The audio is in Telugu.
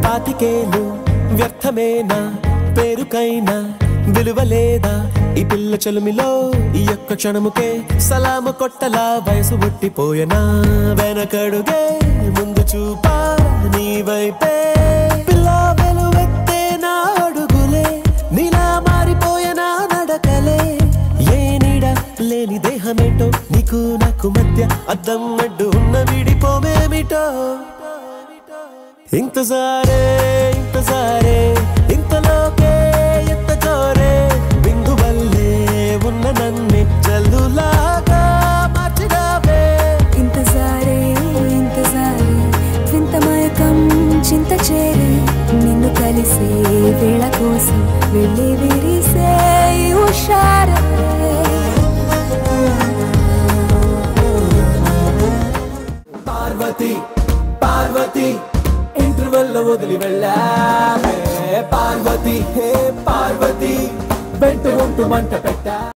పాతికేలు వ్యర్థమేనా పేరుకైనా విలువలేదా ఈ పిల్ల చలుమిలో ఈ యొక్క క్షణముకే సలాము కొట్టలా వయసు పుట్టిపోయనా వెనకడుగే ముందు చూపా నీ వైపే పిల్ల వెలువెత్తే నా అడుగులే నీలా మారిపోయనా నడకలే ఏ నీడ లేని దేహమేటో నీకు నాకు మధ్య అద్దం అడ్డు ఉన్న విడిపోమేమిటో ఇంతజారే ఇంతజారే ఇంతలోకే ఎంత జోరే బిందు వల్లే ఉన్న నన్ను జల్లులాగా మార్చినావే ఇంతసారే ఇంతసారే వింత మయకం చింత చేరే నిన్ను కలిసే వేళ కోసం వెళ్ళి విరిసే ఈ హుషారే పార్వతి పార్వతి ఇంటర్వెల్ లో వదిలి వెళ్ళావే పార్వతి హే పార్వతి వెంట ఉంటూ మంట పెట్టా